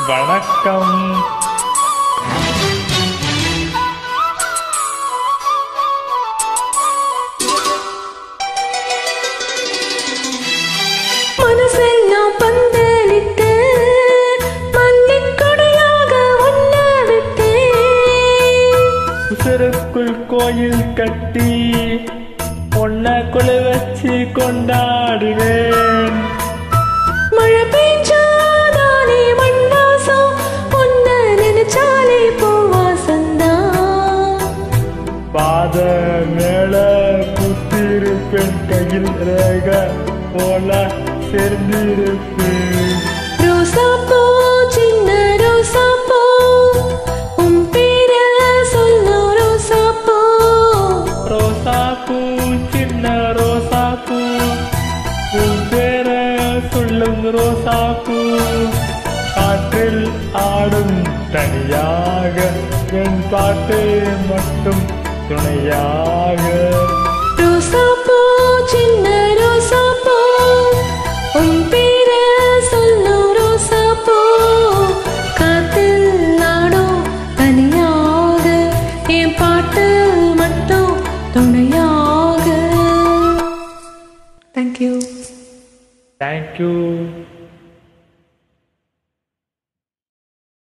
வணக்கம் மனசெல்லாம் பந்தலிட்டு மல்லிக்கொடியாக உன்ன விட்டேன் உசருக்குள் கோயில் கட்டி பொண்ண குழு வச்சு கொண்டாடுவேன் மழை பெஞ்சாதானே மண் வாசம் உன்ன நினைச்சாலே பூவாசந்தான் பாத மேல குத்திருப்பேன் கையில் ரேக போல சேர்ந்திருப்பேன் ரோசாப்பூ சின்ன ரோசாப்பூ உன் பேர சொல்லும் ரோசாப்பூ ரோசாப்பூ சின்ன ரோசாப்பூ உன் பேர சொல்லும் ரோசாப்பூ காற்றில் ஆடும் தனியாக என் பாட்டு மட்டும் துணையாக ரோசாப்பூ சின்ன ரோசாப்பூ உன் பேர சொல்லும் ரோசாப்பூ காத்தில் நாடும் தனியாக என் பாட்டு மட்டும் துணையாக தேங்க்யூ தேங்க்யூ